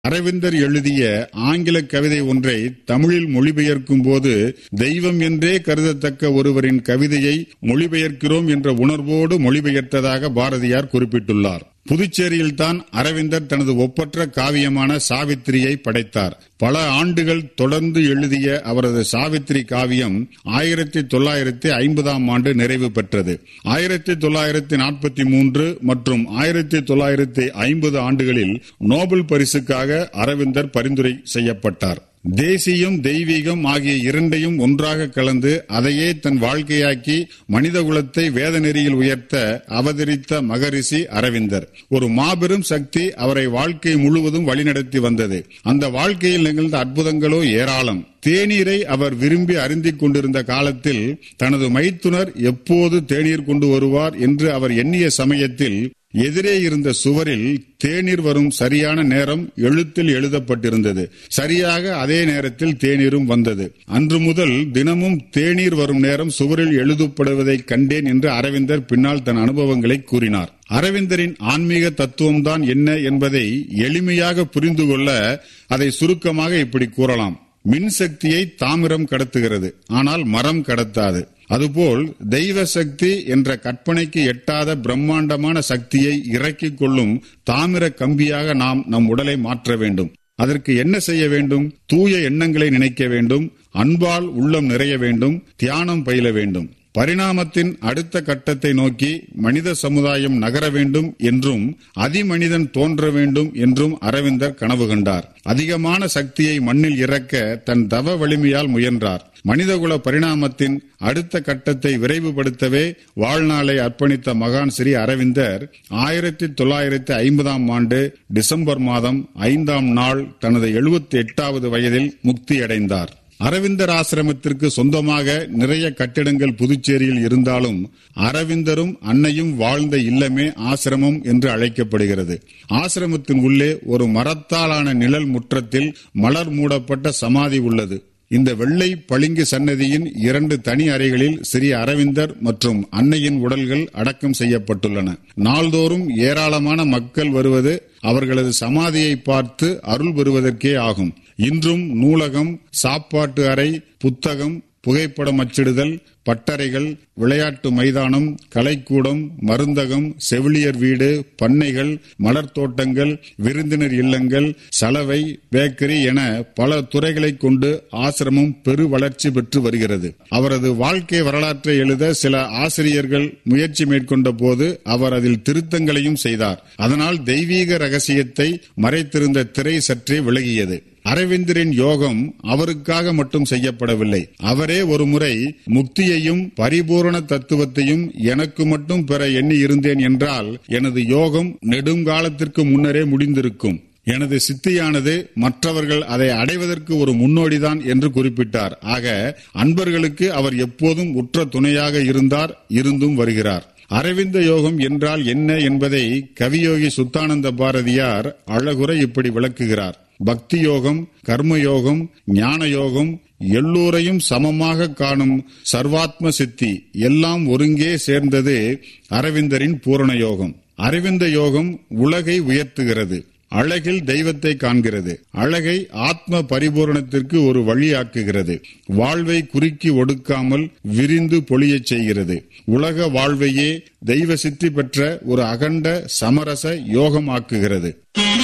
அரவிந்தர் எழுதிய ஆங்கில கவிதை ஒன்றை தமிழில் மொழிபெயர்க்கும் போது தெய்வம் என்றே கருதத்தக்க ஒருவரின் கவிதையை மொழிபெயர்க்கிறோம் என்ற உணர்வோடு மொழிபெயர்த்ததாக பாரதியார் குறிப்பிட்டுள்ளார் புதுச்சேரியில்தான் அரவிந்தர் தனது ஒப்பற்ற காவியமான சாவித்திரியை படைத்தார் பல ஆண்டுகள் தொடர்ந்து எழுதிய அவரது சாவித்திரி காவியம் ஆயிரத்தி தொள்ளாயிரத்தி ஐம்பதாம் ஆண்டு நிறைவு பெற்றது ஆயிரத்தி தொள்ளாயிரத்தி நாற்பத்தி மூன்று மற்றும் ஆயிரத்தி தொள்ளாயிரத்தி ஐம்பது ஆண்டுகளில் நோபல் பரிசுக்காக அரவிந்தர் பரிந்துரை செய்யப்பட்டார் தேசியம் தெய்வீகம் ஆகிய இரண்டையும் ஒன்றாக கலந்து அதையே தன் வாழ்க்கையாக்கி மனித குலத்தை வேத நெறியில் உயர்த்த அவதரித்த மகரிஷி அரவிந்தர் ஒரு மாபெரும் சக்தி அவரை வாழ்க்கை முழுவதும் வழிநடத்தி வந்தது அந்த வாழ்க்கையில் நிகழ்ந்த அற்புதங்களோ ஏராளம் தேநீரை அவர் விரும்பி அருந்திக் கொண்டிருந்த காலத்தில் தனது மைத்துனர் எப்போது தேநீர் கொண்டு வருவார் என்று அவர் எண்ணிய சமயத்தில் எதிரே இருந்த சுவரில் தேநீர் வரும் சரியான நேரம் எழுத்தில் எழுதப்பட்டிருந்தது சரியாக அதே நேரத்தில் தேநீரும் வந்தது அன்று முதல் தினமும் தேநீர் வரும் நேரம் சுவரில் எழுதப்படுவதை கண்டேன் என்று அரவிந்தர் பின்னால் தன் அனுபவங்களை கூறினார் அரவிந்தரின் ஆன்மீக தத்துவம்தான் என்ன என்பதை எளிமையாக புரிந்து கொள்ள அதை சுருக்கமாக இப்படி கூறலாம் மின்சக்தியை தாமிரம் கடத்துகிறது ஆனால் மரம் கடத்தாது அதுபோல் தெய்வ சக்தி என்ற கற்பனைக்கு எட்டாத பிரம்மாண்டமான சக்தியை இறக்கிக் கொள்ளும் தாமிர கம்பியாக நாம் நம் உடலை மாற்ற வேண்டும் அதற்கு என்ன செய்ய வேண்டும் தூய எண்ணங்களை நினைக்க வேண்டும் அன்பால் உள்ளம் நிறைய வேண்டும் தியானம் பயில வேண்டும் பரிணாமத்தின் அடுத்த கட்டத்தை நோக்கி மனித சமுதாயம் நகர வேண்டும் என்றும் அதிமனிதன் தோன்ற வேண்டும் என்றும் அரவிந்தர் கனவு கண்டார் அதிகமான சக்தியை மண்ணில் இறக்க தன் தவ வலிமையால் முயன்றார் மனிதகுல பரிணாமத்தின் அடுத்த கட்டத்தை விரைவுபடுத்தவே வாழ்நாளை அர்ப்பணித்த மகான் ஸ்ரீ அரவிந்தர் ஆயிரத்தி தொள்ளாயிரத்தி ஐம்பதாம் ஆண்டு டிசம்பர் மாதம் ஐந்தாம் நாள் தனது எழுபத்தி எட்டாவது வயதில் முக்தியடைந்தார் அரவிந்தர் ஆசிரமத்திற்கு சொந்தமாக நிறைய கட்டிடங்கள் புதுச்சேரியில் இருந்தாலும் அரவிந்தரும் அன்னையும் வாழ்ந்த இல்லமே ஆசிரமம் என்று அழைக்கப்படுகிறது ஆசிரமத்தின் உள்ளே ஒரு மரத்தாலான நிழல் முற்றத்தில் மலர் மூடப்பட்ட சமாதி உள்ளது இந்த வெள்ளை பளிங்கு சன்னதியின் இரண்டு தனி அறைகளில் ஸ்ரீ அரவிந்தர் மற்றும் அன்னையின் உடல்கள் அடக்கம் செய்யப்பட்டுள்ளன நாள்தோறும் ஏராளமான மக்கள் வருவது அவர்களது சமாதியை பார்த்து அருள் பெறுவதற்கே ஆகும் இன்றும் நூலகம் சாப்பாட்டு அறை புத்தகம் புகைப்படம் அச்சிடுதல் பட்டறைகள் விளையாட்டு மைதானம் கலைக்கூடம் மருந்தகம் செவிலியர் வீடு பண்ணைகள் மலர் தோட்டங்கள் விருந்தினர் இல்லங்கள் சலவை பேக்கரி என பல துறைகளை கொண்டு ஆசிரமம் பெரு வளர்ச்சி பெற்று வருகிறது அவரது வாழ்க்கை வரலாற்றை எழுத சில ஆசிரியர்கள் முயற்சி மேற்கொண்ட போது அவர் அதில் திருத்தங்களையும் செய்தார் அதனால் தெய்வீக ரகசியத்தை மறைத்திருந்த திரை சற்றே விலகியது அரவிந்தரின் யோகம் அவருக்காக மட்டும் செய்யப்படவில்லை அவரே ஒருமுறை முக்தியையும் பரிபூரண தத்துவத்தையும் எனக்கு மட்டும் பெற எண்ணி இருந்தேன் என்றால் எனது யோகம் நெடுங்காலத்திற்கு முன்னரே முடிந்திருக்கும் எனது சித்தியானது மற்றவர்கள் அதை அடைவதற்கு ஒரு முன்னோடிதான் என்று குறிப்பிட்டார் ஆக அன்பர்களுக்கு அவர் எப்போதும் உற்ற துணையாக இருந்தார் இருந்தும் வருகிறார் அரவிந்த யோகம் என்றால் என்ன என்பதை கவியோகி சுத்தானந்த பாரதியார் அழகுற இப்படி விளக்குகிறார் பக்தி யோகம் கர்மயோகம் ஞான யோகம் எல்லோரையும் சமமாக காணும் சர்வாத்ம சித்தி எல்லாம் ஒருங்கே சேர்ந்தது அரவிந்தரின் பூரண யோகம் அரவிந்த யோகம் உலகை உயர்த்துகிறது அழகில் தெய்வத்தை காண்கிறது அழகை ஆத்ம பரிபூரணத்திற்கு ஒரு வழியாக்குகிறது வாழ்வை குறுக்கி ஒடுக்காமல் விரிந்து பொழியச் செய்கிறது உலக வாழ்வையே தெய்வ சித்தி பெற்ற ஒரு அகண்ட சமரச யோகமாக்குகிறது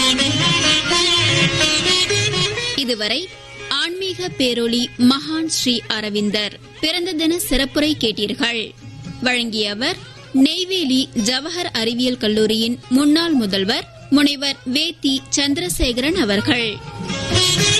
இதுவரை ஆன்மீக பேரொளி மகான் ஸ்ரீ அரவிந்தர் பிறந்த தின சிறப்புரை கேட்டீர்கள் வழங்கியவர் நெய்வேலி ஜவஹர் அறிவியல் கல்லூரியின் முன்னாள் முதல்வர் முனைவர் வேத்தி சந்திரசேகரன் அவர்கள்